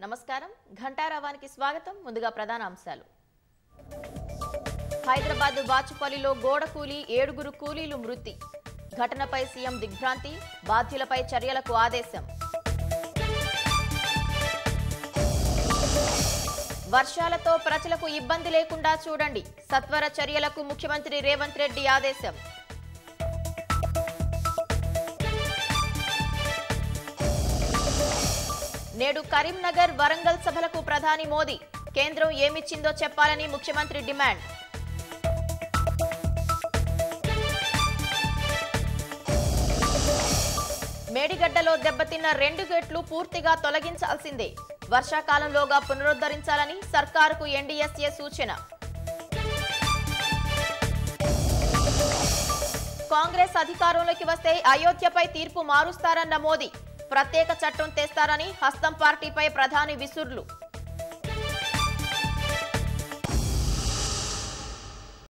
నమస్కారం ఘంటారావానికి స్వాగతం ముందుగా ప్రధాన అంశాలు హైదరాబాద్ బాచుపల్లిలో గోడ కూలి ఏడుగురు కూలీలు మృతి ఘటనపై సీఎం దిగ్భ్రాంతి బాధ్యులపై చర్యలకు ఆదేశం వర్షాలతో ప్రజలకు ఇబ్బంది లేకుండా చూడండి సత్వర చర్యలకు ముఖ్యమంత్రి రేవంత్ రెడ్డి ఆదేశం నేడు కరీంనగర్ వరంగల్ సభలకు ప్రధాని మోదీ కేంద్రం ఏమిచ్చిందో చెప్పాలని ముఖ్యమంత్రి డిమాండ్ మేడిగడ్డలో దెబ్బతిన్న రెండు గేట్లు పూర్తిగా తొలగించాల్సిందే వర్షాకాలంలోగా పునరుద్ధరించాలని సర్కారుకు ఎన్డీఎస్ఏ సూచన కాంగ్రెస్ అధికారంలోకి వస్తే అయోధ్యపై తీర్పు మారుస్తారన్న మోదీ ప్రత్యేక చట్టం తెస్తారని హస్తం పార్టీపై ప్రధాని విసుర్లు